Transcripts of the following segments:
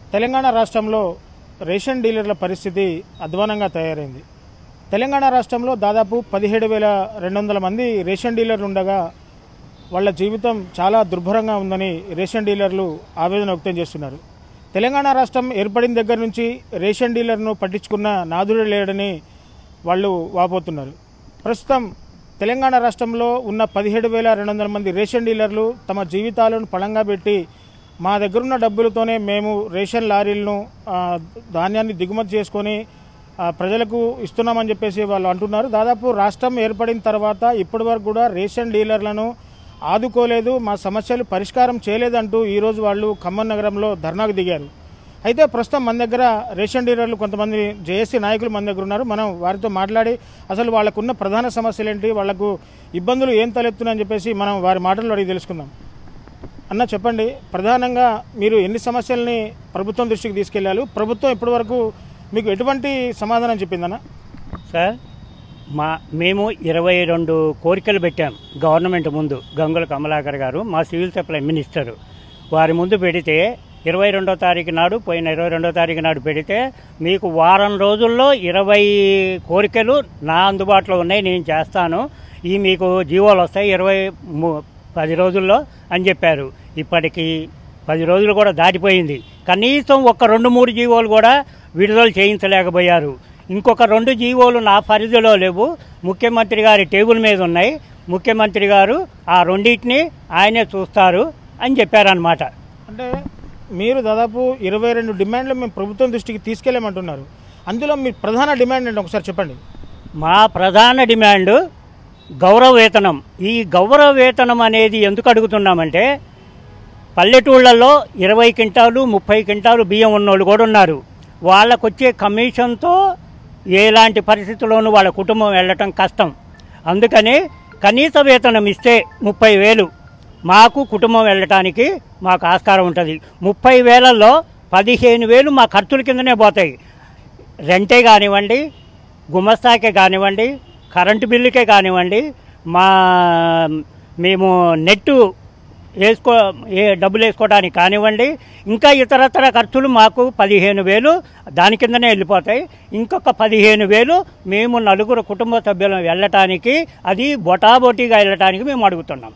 తెలంగాణ రాష్ట్రంలో రేషన్ డీలర్ల పరిస్థితి అధ్వానంగా తయారైంది తెలంగాణ రాష్ట్రంలో దాదాపు పదిహేడు వేల రెండు వందల మంది రేషన్ డీలర్లు ఉండగా వాళ్ళ జీవితం చాలా దుర్భరంగా ఉందని రేషన్ డీలర్లు ఆవేదన వ్యక్తం చేస్తున్నారు తెలంగాణ రాష్ట్రం ఏర్పడిన దగ్గర నుంచి రేషన్ డీలర్ను పట్టించుకున్న నాదుడే లేడని వాళ్ళు వాపోతున్నారు ప్రస్తుతం తెలంగాణ రాష్ట్రంలో ఉన్న పదిహేడు వేల రెండు వందల మంది రేషన్ డీలర్లు తమ జీవితాలను పణంగా పెట్టి మా దగ్గరున్న డబ్బులతోనే మేము రేషన్ లారీలను ఆ, ధాన్యాన్ని దిగుమతి చేసుకొని ఆ, ప్రజలకు ఇస్తున్నామని చెప్పేసి వాళ్ళు అంటున్నారు దాదాపు రాష్ట్రం ఏర్పడిన తర్వాత ఇప్పటి వరకు కూడా రేషన్ డీలర్లను ఆదుకోలేదు మా సమస్యలు పరిష్కారం చేయలేదంటూ ఈరోజు వాళ్ళు ఖమ్మం నగరంలో ధర్నాకు దిగారు అయితే ప్రస్తుతం మన దగ్గర రేషన్ డీలర్లు కొంతమంది జేఏసీ నాయకులు మన దగ్గర ఉన్నారు మనం వారితో మాట్లాడి అసలు వాళ్ళకున్న ప్రధాన సమస్యలు ఏంటి వాళ్లకు ఇబ్బందులు ఏం తలెత్తున్నాయని చెప్పేసి మనం వారి మాటల్లో అడిగి తెలుసుకుందాం అన్న చెప్పండి ప్రధానంగా మీరు ఎన్ని సమస్యల్ని ప్రభుత్వం దృష్టికి తీసుకెళ్లారు ప్రభుత్వం ఇప్పటివరకు మీకు ఎటువంటి సమాధానం చెప్పిందన్న సార్ మా మేము ఇరవై రెండు కోరికలు పెట్టాం గవర్నమెంట్ ముందు గంగుల కమలాకర్ గారు మా సివిల్ సప్లై మినిస్టర్ వారి ముందు పెడితే ఇరవై రెండో తారీఖు నాడు పోయిన ఇరవై రెండో తారీఖు నాడు పెడితే మీకు వారం రోజుల్లో ఇరవై కోరికలు నా అందుబాటులో ఉన్నాయి నేను చేస్తాను ఈ మీకు జీవోలు వస్తాయి ఇరవై ము- పది రోజుల్లో అని చెప్పారు ఇప్పటికి పది రోజులు కూడా దాటిపోయింది కనీసం ఒక రెండు మూడు జీవోలు కూడా విడుదల చేయించలేకపోయారు ఇంకొక రెండు జీవోలు నా పరిధిలో లేవు ముఖ్యమంత్రి గారి టేబుల్ మీద ఉన్నాయి ముఖ్యమంత్రి గారు ఆ రెండింటిని ఆయనే చూస్తారు అని చెప్పారనమాట అంటే మీరు దాదాపు ఇరవై రెండు డిమాండ్లు మేము ప్రభుత్వం దృష్టికి తీసుకెళ్ళామంటున్నారు అందులో మీ ప్రధాన డిమాండ్ ఏంటి ఒకసారి చెప్పండి మా ప్రధాన డిమాండ్ గౌరవ వేతనం ఈ గౌరవ వేతనం అనేది ఎందుకు అడుగుతున్నామంటే పల్లెటూళ్ళల్లో ఇరవై క్వింటాలు ముప్పై క్వింటాలు బియ్యం ఉన్నోళ్ళు కూడా ఉన్నారు వాళ్ళకు వచ్చే కమిషన్తో ఎలాంటి పరిస్థితుల్లోనూ వాళ్ళ కుటుంబం వెళ్ళటం కష్టం అందుకని కనీస వేతనం ఇస్తే ముప్పై వేలు మాకు కుటుంబం వెళ్ళటానికి మాకు ఆస్కారం ఉంటుంది ముప్పై వేలల్లో పదిహేను వేలు మా ఖర్చుల కిందనే పోతాయి రెంటే కానివ్వండి గుమస్తాకే కానివ్వండి కరెంటు బిల్లుకే కానివ్వండి మా మేము నెట్టు వేసుకో ఏ డబ్బులు వేసుకోవడానికి కానివ్వండి ఇంకా ఇతరతర ఖర్చులు మాకు పదిహేను వేలు దాని కిందనే వెళ్ళిపోతాయి ఇంకొక పదిహేను వేలు మేము నలుగురు కుటుంబ సభ్యులం వెళ్ళటానికి అది బొటాబొటీగా వెళ్ళటానికి మేము అడుగుతున్నాం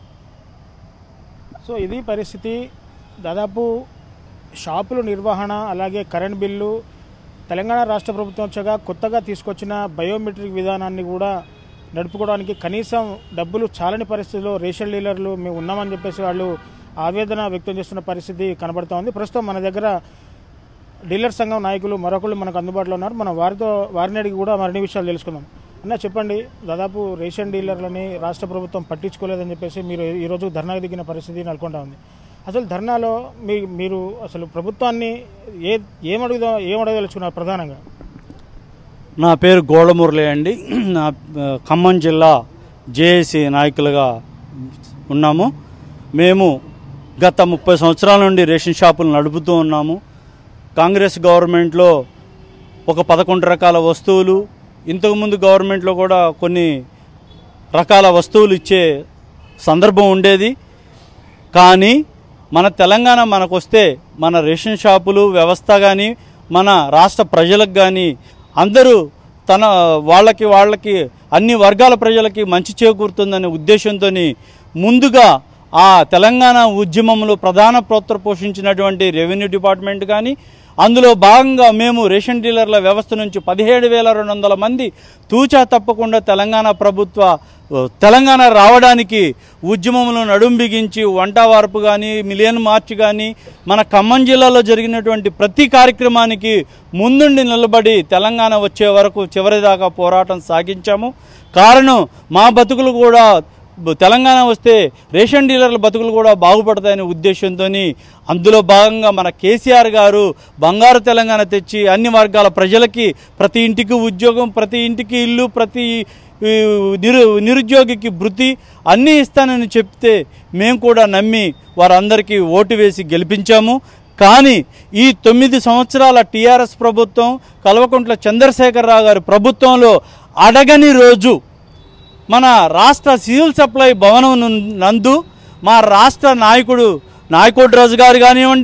సో ఇది పరిస్థితి దాదాపు షాపుల నిర్వహణ అలాగే కరెంట్ బిల్లు తెలంగాణ రాష్ట్ర ప్రభుత్వం వచ్చాక కొత్తగా తీసుకొచ్చిన బయోమెట్రిక్ విధానాన్ని కూడా నడుపుకోవడానికి కనీసం డబ్బులు చాలని పరిస్థితిలో రేషన్ డీలర్లు మేము ఉన్నామని చెప్పేసి వాళ్ళు ఆవేదన వ్యక్తం చేస్తున్న పరిస్థితి కనబడుతూ ఉంది ప్రస్తుతం మన దగ్గర డీలర్ సంఘం నాయకులు మరొకళ్ళు మనకు అందుబాటులో ఉన్నారు మనం వారితో వారిని అడిగి కూడా మరిన్ని విషయాలు తెలుసుకుందాం అన్న చెప్పండి దాదాపు రేషన్ డీలర్లని రాష్ట్ర ప్రభుత్వం పట్టించుకోలేదని చెప్పేసి మీరు ఈరోజు ధర్నాకు దిగిన పరిస్థితి నెలకొంటా ఉంది అసలు ధర్నాలో మీ మీరు అసలు ప్రభుత్వాన్ని ఏ ఏం అడుగుదా ఏం అడగదలుచుకున్నారు ప్రధానంగా నా పేరు గోడమురళి అండి నా ఆ, ఖమ్మం జిల్లా జేఏసీ నాయకులుగా ఉన్నాము మేము గత ముప్పై సంవత్సరాల నుండి రేషన్ షాపులు నడుపుతూ ఉన్నాము కాంగ్రెస్ గవర్నమెంట్లో ఒక పదకొండు రకాల వస్తువులు ఇంతకుముందు గవర్నమెంట్లో కూడా కొన్ని రకాల వస్తువులు ఇచ్చే సందర్భం ఉండేది కానీ మన తెలంగాణ మనకొస్తే మన రేషన్ షాపులు వ్యవస్థ కానీ మన రాష్ట్ర ప్రజలకు కానీ అందరూ తన వాళ్ళకి వాళ్ళకి అన్ని వర్గాల ప్రజలకి మంచి చేకూరుతుందనే ఉద్దేశంతో ముందుగా ఆ తెలంగాణ ఉద్యమంలో ప్రధాన పాత్ర పోషించినటువంటి రెవెన్యూ డిపార్ట్మెంట్ కానీ అందులో భాగంగా మేము రేషన్ డీలర్ల వ్యవస్థ నుంచి పదిహేడు వేల రెండు వందల మంది తూచా తప్పకుండా తెలంగాణ ప్రభుత్వ ఆ, తెలంగాణ రావడానికి ఉద్యమంలో నడుం బిగించి వంట వార్పు కానీ మిలియన్ మార్చ్ కానీ మన ఖమ్మం జిల్లాలో జరిగినటువంటి ప్రతి కార్యక్రమానికి ముందుండి నిలబడి తెలంగాణ వచ్చే వరకు చివరిదాకా పోరాటం సాగించాము కారణం మా బతుకులు కూడా బ- తెలంగాణ వస్తే రేషన్ డీలర్ల బతుకులు కూడా బాగుపడతాయనే ఉద్దేశంతో అందులో భాగంగా మన కేసీఆర్ గారు బంగారు తెలంగాణ తెచ్చి అన్ని వర్గాల ప్రజలకి ప్రతి ఇంటికి ఉద్యోగం ప్రతి ఇంటికి ఇల్లు ప్రతి ఈ, నిరు నిరుద్యోగికి భృతి అన్నీ ఇస్తానని చెప్తే మేము కూడా నమ్మి వారందరికీ ఓటు వేసి గెలిపించాము కానీ ఈ తొమ్మిది సంవత్సరాల టీఆర్ఎస్ ప్రభుత్వం కల్వకుంట్ల చంద్రశేఖరరావు గారి ప్రభుత్వంలో అడగని రోజు మన రాష్ట్ర సివిల్ సప్లై భవనం ను- నందు మా రాష్ట్ర నాయకుడు నాయకోటి రాజు గారు కానివ్వండి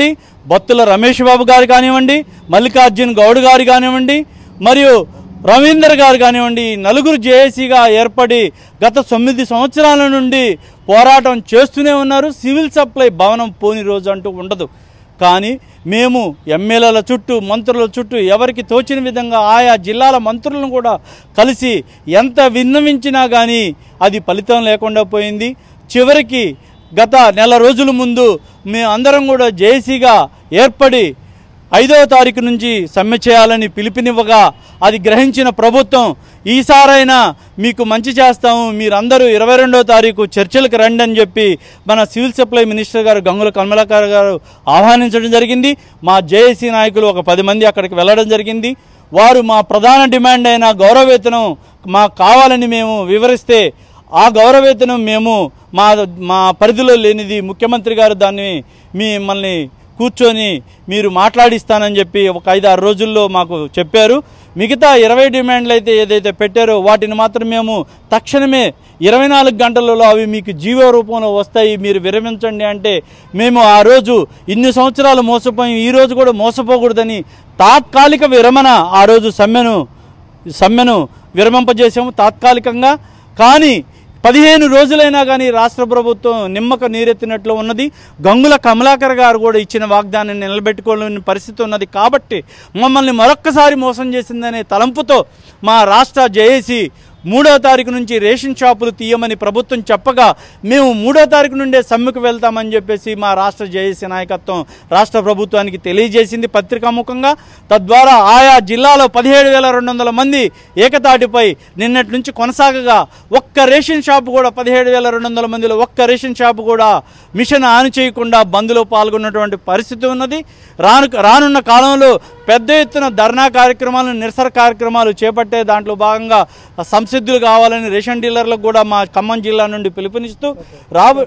బత్తుల రమేష్ బాబు గారు కానివ్వండి మల్లికార్జున్ గౌడ్ గారు కానివ్వండి మరియు రవీందర్ గారు కానివ్వండి ఈ నలుగురు జేఏసీగా ఏర్పడి గత తొమ్మిది సంవత్సరాల నుండి పోరాటం చేస్తూనే ఉన్నారు సివిల్ సప్లై భవనం పోని రోజు అంటూ ఉండదు కానీ మేము ఎమ్మెల్యేల చుట్టూ మంత్రుల చుట్టూ ఎవరికి తోచిన విధంగా ఆయా జిల్లాల మంత్రులను కూడా కలిసి ఎంత విన్నవించినా కానీ అది ఫలితం లేకుండా పోయింది చివరికి గత నెల రోజుల ముందు మేము అందరం కూడా జేసీగా ఏర్పడి ఐదవ తారీఖు నుంచి సమ్మె చేయాలని పిలుపునివ్వగా అది గ్రహించిన ప్రభుత్వం ఈసారైనా మీకు మంచి చేస్తాము మీరందరూ ఇరవై రెండవ తారీఖు చర్చలకు రండి అని చెప్పి మన సివిల్ సప్లై మినిస్టర్ గారు గంగుల కమలాకర్ గారు ఆహ్వానించడం జరిగింది మా జేఏసీ నాయకులు ఒక పది మంది అక్కడికి వెళ్ళడం జరిగింది వారు మా ప్రధాన డిమాండ్ అయిన గౌరవవేతనం మాకు కావాలని మేము వివరిస్తే ఆ గౌరవేతనం మేము మా మా పరిధిలో లేనిది ముఖ్యమంత్రి గారు దాన్ని మిమ్మల్ని కూర్చొని మీరు మాట్లాడిస్తానని చెప్పి ఒక ఐదు ఆరు రోజుల్లో మాకు చెప్పారు మిగతా ఇరవై డిమాండ్లు అయితే ఏదైతే పెట్టారో వాటిని మాత్రం మేము తక్షణమే ఇరవై నాలుగు గంటలలో అవి మీకు జీవో రూపంలో వస్తాయి మీరు విరమించండి అంటే మేము ఆ రోజు ఇన్ని సంవత్సరాలు మోసపోయి ఈ రోజు కూడా మోసపోకూడదని తాత్కాలిక విరమణ ఆ రోజు సమ్మెను సమ్మెను విరమింపజేసాము తాత్కాలికంగా కానీ పదిహేను రోజులైనా కానీ రాష్ట్ర ప్రభుత్వం నిమ్మక నీరెత్తినట్లు ఉన్నది గంగుల కమలాకర్ గారు కూడా ఇచ్చిన వాగ్దానాన్ని నిలబెట్టుకోలేని పరిస్థితి ఉన్నది కాబట్టి మమ్మల్ని మరొక్కసారి మోసం చేసిందనే తలంపుతో మా రాష్ట్ర జేఏసీ మూడో తారీఖు నుంచి రేషన్ షాపులు తీయమని ప్రభుత్వం చెప్పగా మేము మూడో తారీఖు నుండే సమ్మెకు వెళ్తామని చెప్పేసి మా రాష్ట్ర జేఏసీ నాయకత్వం రాష్ట్ర ప్రభుత్వానికి తెలియజేసింది పత్రికాముఖంగా తద్వారా ఆయా జిల్లాలో పదిహేడు వేల రెండు వందల మంది ఏకతాటిపై నిన్నటి నుంచి కొనసాగగా ఒక్క రేషన్ షాపు కూడా పదిహేడు వేల రెండు వందల మందిలో ఒక్క రేషన్ షాపు కూడా మిషన్ ఆన్ చేయకుండా బంద్లో పాల్గొన్నటువంటి పరిస్థితి ఉన్నది రాను రానున్న కాలంలో పెద్ద ఎత్తున ధర్నా కార్యక్రమాలు నిరసన కార్యక్రమాలు చేపట్టే దాంట్లో భాగంగా సంసిద్ధులు కావాలని రేషన్ డీలర్లకు కూడా మా ఖమ్మం జిల్లా నుండి పిలుపునిస్తూ రాబో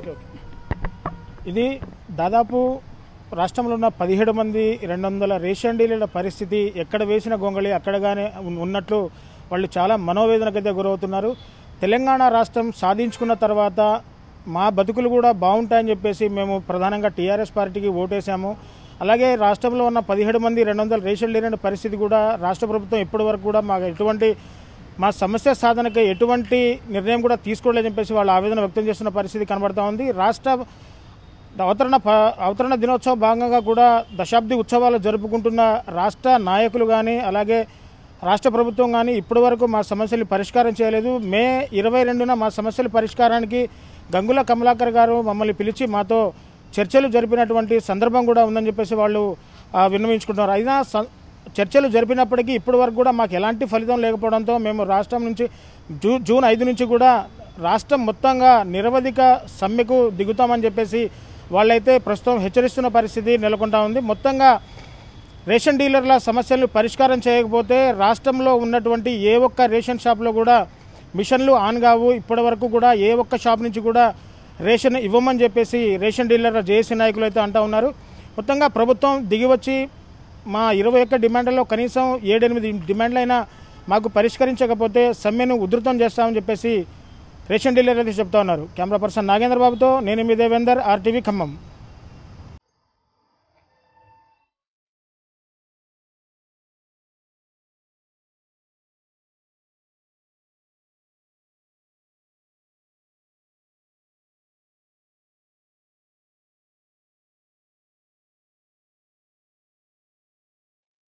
ఇది దాదాపు రాష్ట్రంలో ఉన్న పదిహేడు మంది రెండు వందల రేషన్ డీలర్ల పరిస్థితి ఎక్కడ వేసిన గొంగళి అక్కడగానే ఉన్- ఉన్నట్లు వాళ్ళు చాలా మనోవేదనకైతే గురవుతున్నారు తెలంగాణ రాష్ట్రం సాధించుకున్న తర్వాత మా బతుకులు కూడా బాగుంటాయని చెప్పేసి మేము ప్రధానంగా టీఆర్ఎస్ పార్టీకి ఓటేశాము అలాగే రాష్ట్రంలో ఉన్న పదిహేడు మంది రెండు వందల రేషన్ డీలర్ల పరిస్థితి కూడా రాష్ట్ర ప్రభుత్వం ఇప్పటి వరకు కూడా మాకు ఎటువంటి మా సమస్య సాధనకి ఎటువంటి నిర్ణయం కూడా తీసుకోలేదని చెప్పేసి వాళ్ళు ఆవేదన వ్యక్తం చేస్తున్న పరిస్థితి కనబడతా ఉంది రాష్ట్ర అవతరణ ప- అవతరణ దినోత్సవ భాగంగా కూడా దశాబ్ది ఉత్సవాలు జరుపుకుంటున్న రాష్ట్ర నాయకులు కానీ అలాగే రాష్ట్ర ప్రభుత్వం కానీ ఇప్పటి వరకు మా సమస్యలు పరిష్కారం చేయలేదు మే ఇరవై రెండున మా సమస్యల పరిష్కారానికి గంగుల కమలాకర్ గారు మమ్మల్ని పిలిచి మాతో చర్చలు జరిపినటువంటి సందర్భం కూడా ఉందని చెప్పేసి వాళ్ళు ఆ, విన్నవించుకుంటున్నారు అయినా స- చర్చలు జరిపినప్పటికీ ఇప్పటి వరకు కూడా మాకు ఎలాంటి ఫలితం లేకపోవడంతో మేము రాష్ట్రం నుంచి జూ జూన్ ఐదు నుంచి కూడా రాష్ట్రం మొత్తంగా నిరవధిక సమ్మెకు దిగుతామని చెప్పేసి వాళ్ళైతే ప్రస్తుతం హెచ్చరిస్తున్న పరిస్థితి నెలకొంటా ఉంది మొత్తంగా రేషన్ డీలర్ల సమస్యలను పరిష్కారం చేయకపోతే రాష్ట్రంలో ఉన్నటువంటి ఏ ఒక్క రేషన్ షాప్లో కూడా మిషన్లు ఆన్ కావు ఇప్పటి వరకు కూడా ఏ ఒక్క షాప్ నుంచి కూడా రేషన్ ఇవ్వమని చెప్పేసి రేషన్ డీలర్ల జేఏసీ నాయకులు అయితే అంటా ఉన్నారు మొత్తంగా ప్రభుత్వం దిగివచ్చి మా ఇరవై ఒక్క డిమాండ్లలో కనీసం ఏడెనిమిది డిమాండ్లైనా మాకు పరిష్కరించకపోతే సమ్మెను ఉధృతం చేస్తామని చెప్పేసి రేషన్ డీలర్ అయితే చెప్తా ఉన్నారు కెమెరా పర్సన్ నాగేంద్ర బాబుతో నేను మీ దేవేందర్ ఆర్టీవీ ఖమ్మం